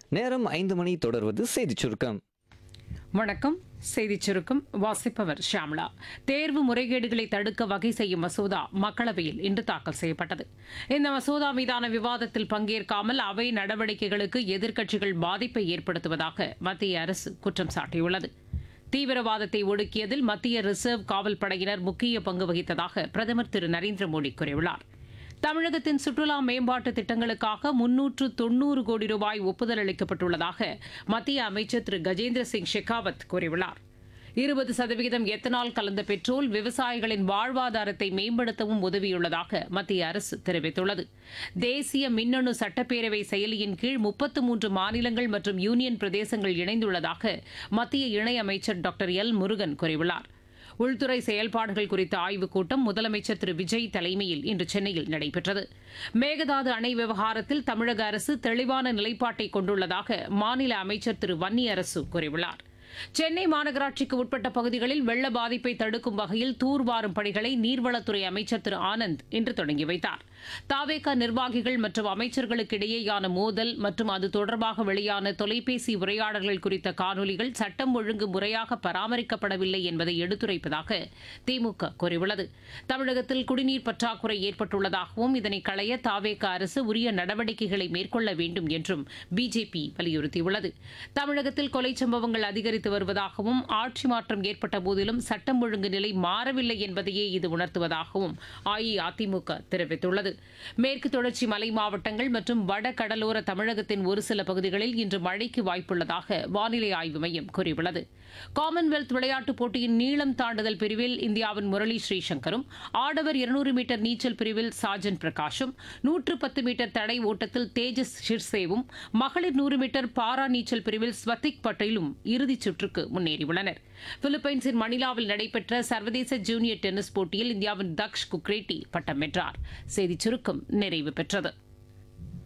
நேரம் ஐந்து மணி தொடர்வது செய்திச் சுருக்கம் வணக்கம் செய்திச் சுருக்கம் வாசிப்பவர் ஷியாம்லா தேர்வு முறைகேடுகளை தடுக்க வகை செய்யும் மசோதா மக்களவையில் இன்று தாக்கல் செய்யப்பட்டது இந்த மசோதா மீதான விவாதத்தில் பங்கேற்காமல் அவை நடவடிக்கைகளுக்கு எதிர்க்கட்சிகள் பாதிப்பை ஏற்படுத்துவதாக மத்திய அரசு குற்றம் சாட்டியுள்ளது தீவிரவாதத்தை ஒடுக்கியதில் மத்திய ரிசர்வ் காவல் படையினர் முக்கிய பங்கு வகித்ததாக பிரதமர் திரு நரேந்திர மோடி கூறியுள்ளார் தமிழகத்தின் சுற்றுலா மேம்பாட்டு திட்டங்களுக்காக முன்னூற்று தொன்னூறு கோடி ரூபாய் ஒப்புதல் அளிக்கப்பட்டுள்ளதாக மத்திய அமைச்சர் திரு கஜேந்திர சிங் ஷெகாவத் கூறியுள்ளார் இருபது சதவிகிதம் எத்தனால் கலந்த பெட்ரோல் விவசாயிகளின் வாழ்வாதாரத்தை மேம்படுத்தவும் உதவியுள்ளதாக மத்திய அரசு தெரிவித்துள்ளது தேசிய மின்னணு சட்டப்பேரவை செயலியின் கீழ் முப்பத்து மூன்று மாநிலங்கள் மற்றும் யூனியன் பிரதேசங்கள் இணைந்துள்ளதாக மத்திய இணையமைச்சர் டாக்டர் எல் முருகன் கூறியுள்ளார் உள்துறை செயல்பாடுகள் குறித்த ஆய்வுக் கூட்டம் முதலமைச்சர் திரு விஜய் தலைமையில் இன்று சென்னையில் நடைபெற்றது மேகதாது அணை விவகாரத்தில் தமிழக அரசு தெளிவான நிலைப்பாட்டை கொண்டுள்ளதாக மாநில அமைச்சர் திரு வன்னியரசு கூறியுள்ளார் சென்னை மாநகராட்சிக்கு உட்பட்ட பகுதிகளில் வெள்ள பாதிப்பை தடுக்கும் வகையில் தூர்வாரும் பணிகளை நீர்வளத்துறை அமைச்சர் திரு ஆனந்த் இன்று தொடங்கி வைத்தார் தாவேக நிர்வாகிகள் மற்றும் அமைச்சர்களுக்கு இடையேயான மோதல் மற்றும் அது தொடர்பாக வெளியான தொலைபேசி உரையாடல்கள் குறித்த காணொலிகள் சட்டம் ஒழுங்கு முறையாக பராமரிக்கப்படவில்லை என்பதை எடுத்துரைப்பதாக திமுக கூறியுள்ளது தமிழகத்தில் குடிநீர் பற்றாக்குறை ஏற்பட்டுள்ளதாகவும் இதனை களைய தாவேக அரசு உரிய நடவடிக்கைகளை மேற்கொள்ள வேண்டும் என்றும் பிஜேபி வலியுறுத்தியுள்ளது தமிழகத்தில் கொலை சம்பவங்கள் அதிகரித்து வருவதாகவும் ஆட்சி மாற்றம் ஏற்பட்ட போதிலும் சட்டம் ஒழுங்கு நிலை மாறவில்லை என்பதையே இது உணர்த்துவதாகவும் அஇஅதிமுக தெரிவித்துள்ளது மேற்கு தொடர்ச்சி மலை மாவட்டங்கள் மற்றும் வட கடலோர தமிழகத்தின் ஒரு சில பகுதிகளில் இன்று மழைக்கு வாய்ப்புள்ளதாக வானிலை ஆய்வு மையம் கூறியுள்ளது காமன்வெல்த் விளையாட்டுப் போட்டியின் நீளம் தாண்டுதல் பிரிவில் இந்தியாவின் முரளி ஸ்ரீசங்கரும் ஆடவர் இருநூறு மீட்டர் நீச்சல் பிரிவில் சாஜன் பிரகாஷும் நூற்று பத்து மீட்டர் தடை ஓட்டத்தில் தேஜஸ் ஷிர்சேவும் மகளிர் நூறு மீட்டர் பாரா நீச்சல் பிரிவில் ஸ்வதிக் பட்டேலும் இறுதிச் சுற்றுக்கு முன்னேறியுள்ளனர் பிலிப்பைன்ஸின் மணிலாவில் நடைபெற்ற சர்வதேச ஜூனியர் டென்னிஸ் போட்டியில் இந்தியாவின் தக்ஷ் குக்ரேட்டி பட்டம் வென்றார் செய்திச் சுருக்கம் நிறைவு பெற்றது